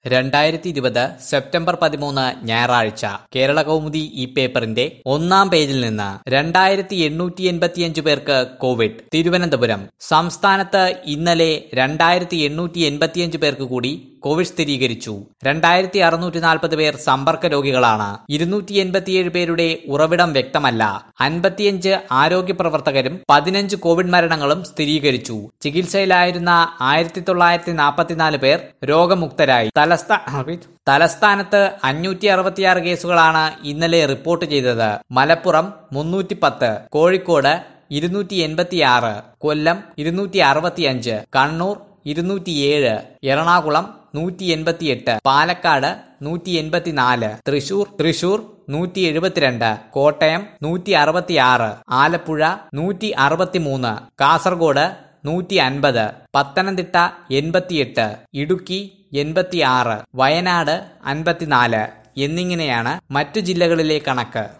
രണ്ടായിരത്തി ഇരുപത് സെപ്റ്റംബർ പതിമൂന്ന് ഞായറാഴ്ച കേരള കൗമുദി ഈ പേപ്പറിന്റെ ഒന്നാം പേജിൽ നിന്ന് രണ്ടായിരത്തി എണ്ണൂറ്റി എൺപത്തിയഞ്ച് പേർക്ക് കോവിഡ് തിരുവനന്തപുരം സംസ്ഥാനത്ത് ഇന്നലെ രണ്ടായിരത്തി എണ്ണൂറ്റി എൺപത്തിയഞ്ച് പേർക്ക് കൂടി കോവിഡ് സ്ഥിരീകരിച്ചു രണ്ടായിരത്തി അറുന്നൂറ്റി നാൽപ്പത് പേർ സമ്പർക്ക രോഗികളാണ് ഇരുന്നൂറ്റി എൺപത്തിയേഴ് പേരുടെ ഉറവിടം വ്യക്തമല്ല അൻപത്തിയഞ്ച് ആരോഗ്യ പ്രവർത്തകരും പതിനഞ്ച് കോവിഡ് മരണങ്ങളും സ്ഥിരീകരിച്ചു ചികിത്സയിലായിരുന്ന ആയിരത്തി തൊള്ളായിരത്തി നാൽപ്പത്തിനാല് പേർ രോഗമുക്തരായി തലസ്ഥാ തലസ്ഥാനത്ത് അഞ്ഞൂറ്റി അറുപത്തിയാറ് കേസുകളാണ് ഇന്നലെ റിപ്പോർട്ട് ചെയ്തത് മലപ്പുറം മുന്നൂറ്റി പത്ത് കോഴിക്കോട് ഇരുന്നൂറ്റി എൺപത്തിയാറ് കൊല്ലം ഇരുന്നൂറ്റി അറുപത്തിയഞ്ച് കണ്ണൂർ ഇരുന്നൂറ്റിയേഴ് എറണാകുളം നൂറ്റി എൺപത്തിയെട്ട് പാലക്കാട് നൂറ്റി എൺപത്തിനാല് തൃശൂർ തൃശൂർ നൂറ്റി എഴുപത്തിരണ്ട് കോട്ടയം നൂറ്റി അറുപത്തിയാറ് ആലപ്പുഴ നൂറ്റി അറുപത്തിമൂന്ന് കാസർഗോഡ് നൂറ്റി അൻപത് പത്തനംതിട്ട എൺപത്തിയെട്ട് ഇടുക്കി എൺപത്തിയാറ് വയനാട് അൻപത്തിനാല് എന്നിങ്ങനെയാണ് മറ്റു ജില്ലകളിലെ കണക്ക്